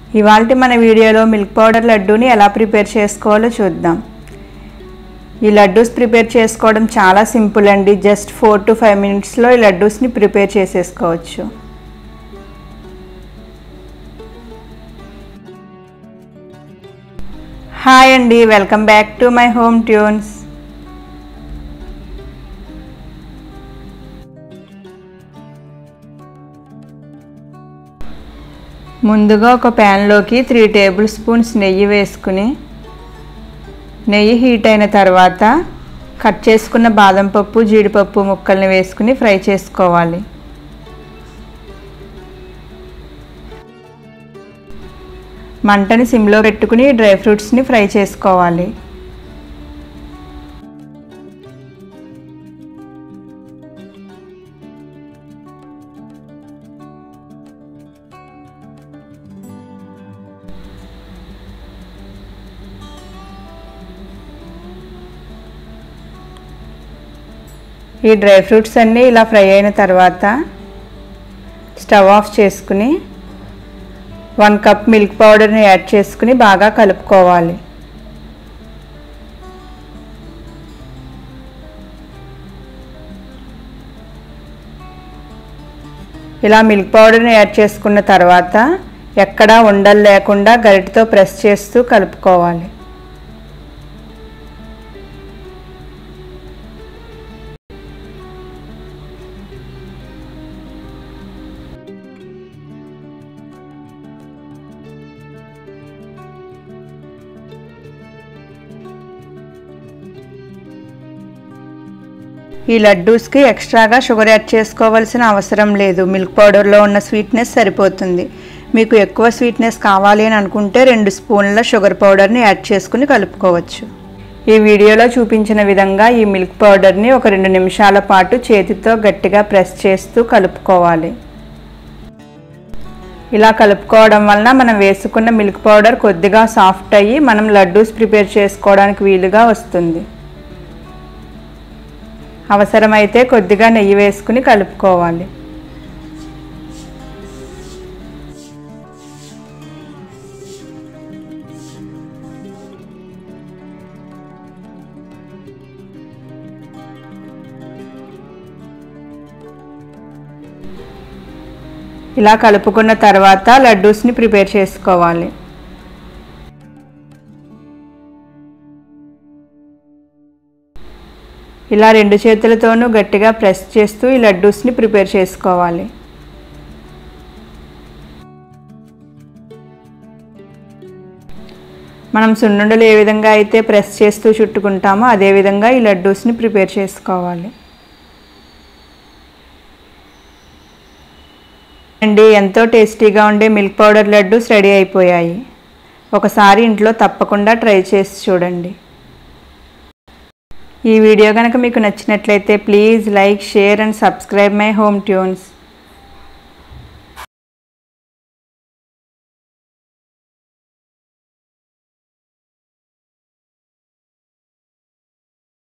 ఇవాళ మన వీడియోలో మిల్క్ పౌడర్ లడ్డూని ఎలా ప్రిపేర్ చేసుకోవాలో చూద్దాం ఈ లడ్డూస్ ప్రిపేర్ చేసుకోవడం చాలా సింపుల్ అండి జస్ట్ ఫోర్ టు ఫైవ్ మినిట్స్లో ఈ లడ్డూస్ని ప్రిపేర్ చేసేసుకోవచ్చు హాయ్ అండి welcome back to my Home Tunes ముందుగా ఒక ప్యాన్లోకి త్రీ టేబుల్ స్పూన్స్ నెయ్యి వేసుకుని నెయ్యి హీట్ అయిన తర్వాత కట్ చేసుకున్న బాదం పప్పు జీడిపప్పు ముక్కల్ని వేసుకుని ఫ్రై చేసుకోవాలి మంటని సిమ్లో పెట్టుకుని డ్రై ఫ్రూట్స్ని ఫ్రై చేసుకోవాలి ఈ డ్రై ఫ్రూట్స్ అన్నీ ఇలా ఫ్రై అయిన తర్వాత స్టవ్ ఆఫ్ చేసుకుని వన్ కప్ మిల్క్ పౌడర్ని యాడ్ చేసుకుని బాగా కలుపుకోవాలి ఇలా మిల్క్ పౌడర్ని యాడ్ చేసుకున్న తర్వాత ఎక్కడా ఉండలు లేకుండా గరిటతో ప్రెస్ చేస్తూ కలుపుకోవాలి ఈ లడ్డూస్కి ఎక్స్ట్రాగా షుగర్ యాడ్ చేసుకోవాల్సిన అవసరం లేదు మిల్క్ పౌడర్లో ఉన్న స్వీట్నెస్ సరిపోతుంది మీకు ఎక్కువ స్వీట్నెస్ కావాలి అని అనుకుంటే రెండు స్పూన్ల షుగర్ పౌడర్ని యాడ్ చేసుకుని కలుపుకోవచ్చు ఈ వీడియోలో చూపించిన విధంగా ఈ మిల్క్ పౌడర్ని ఒక రెండు నిమిషాల పాటు చేతితో గట్టిగా ప్రెస్ చేస్తూ కలుపుకోవాలి ఇలా కలుపుకోవడం వలన మనం వేసుకున్న మిల్క్ పౌడర్ కొద్దిగా సాఫ్ట్ అయ్యి మనం లడ్డూస్ ప్రిపేర్ చేసుకోవడానికి వీలుగా వస్తుంది అవసరమైతే కొద్దిగా నెయ్యి వేసుకుని కలుపుకోవాలి ఇలా కలుపుకున్న తర్వాత లడ్డూస్ని ప్రిపేర్ చేసుకోవాలి ఇలా రెండు చేతులతోనూ గట్టిగా ప్రెస్ చేస్తూ ఈ లడ్డూస్ని ప్రిపేర్ చేసుకోవాలి మనం సున్నుండలు ఏ విధంగా అయితే ప్రెస్ చేస్తూ చుట్టుకుంటామో అదేవిధంగా ఈ లడ్డూస్ని ప్రిపేర్ చేసుకోవాలి అండి ఎంతో టేస్టీగా ఉండే మిల్క్ పౌడర్ లడ్డూస్ రెడీ అయిపోయాయి ఒకసారి ఇంట్లో తప్పకుండా ట్రై చేసి చూడండి ఈ వీడియో కనుక మీకు నచ్చినట్లయితే please like share and subscribe my Home tunes